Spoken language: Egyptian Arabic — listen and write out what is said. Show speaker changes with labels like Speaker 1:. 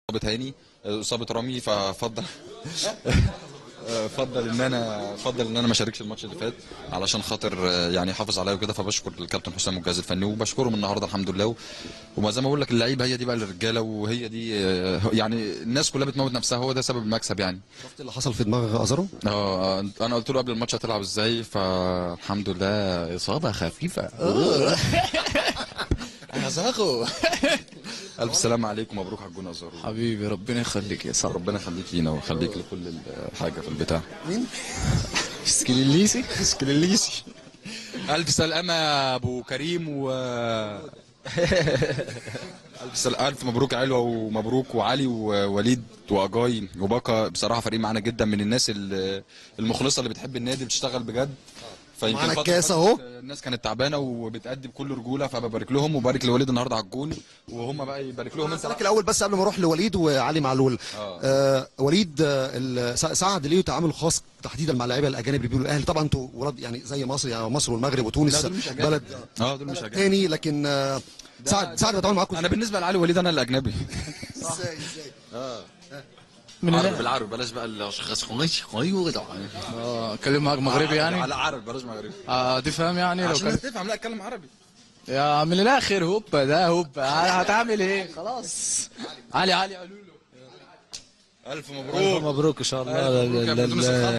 Speaker 1: اصابه هاني اصابه رامي ففضل فضل ان انا فضل ان انا ما اشاركش الماتش اللي فات علشان خاطر يعني يحافظ عليا وكده فبشكر الكابتن حسام والجهاز الفني وبشكرهم النهارده الحمد لله وما زي ما بقول لك اللعيبه هي دي بقى الرجاله وهي دي يعني الناس كلها بتموت نفسها هو ده سبب المكسب يعني
Speaker 2: شفت اللي حصل في دماغ ازارو
Speaker 1: اه انا قلت له قبل الماتش هتلعب ازاي فالحمد لله اصابه خفيفه
Speaker 3: انا زاغو
Speaker 1: الف سلامه عليكم مبروك على الجون ازارو
Speaker 3: حبيبي ربنا يخليك يا صاحبي
Speaker 1: ربنا يخليك لينا ويخليك لكل حاجه في البتاع
Speaker 3: سكليليسي
Speaker 1: اسكليليسي الف سلامه يا ابو كريم و الف سل... الف مبروك يا علوه ومبروك وعلي ووليد واجاي وباكا بصراحه فريق معانا جدا من الناس ال- المخلصه اللي بتحب النادي بتشتغل بجد فيمكن
Speaker 2: معانا
Speaker 1: فترة
Speaker 2: الكاس
Speaker 1: فاتت
Speaker 2: أهو.
Speaker 1: الناس كانت تعبانه وبتأدي بكل رجوله فببارك لهم وبارك لوليد النهارده على الجون وهم بقى يبارك لهم انت
Speaker 2: اسالك الاول بس قبل ما اروح لوليد وعلي معلول
Speaker 1: آه.
Speaker 2: آه وليد آه ال- سع- سعد ليه تعامل خاص تحديدا مع اللعيبه الاجانب اللي بيقولوا الاهلي طبعا انتوا ولاد يعني زي مصر يعني مصر والمغرب وتونس
Speaker 1: لا، دول مش أجانب.
Speaker 2: بلد
Speaker 1: اه دول مش
Speaker 2: بلد
Speaker 1: أجانب.
Speaker 2: تاني لكن آه سعد سعد بيتعامل معاكم
Speaker 1: انا بالنسبه لعلي وليد انا الاجنبي
Speaker 2: ازاي ازاي
Speaker 3: من
Speaker 1: عربي
Speaker 3: هنا
Speaker 1: بالعربي بلاش بقى الاشخاص خميس خيو
Speaker 3: اه اتكلم معاك مغربي يعني
Speaker 1: لا عربي بلاش مغربي
Speaker 3: اه تفهم يعني لو
Speaker 1: عشان
Speaker 3: كان
Speaker 1: الناس تفهم لا اتكلم عربي
Speaker 3: يا من الاخر هوبا ده هوبا هتعمل ايه خلاص علي علي قالوا له
Speaker 1: الف مبروك
Speaker 4: مبروك ان شاء الله
Speaker 1: ألف مبروك يا ابن تونس الخضرا.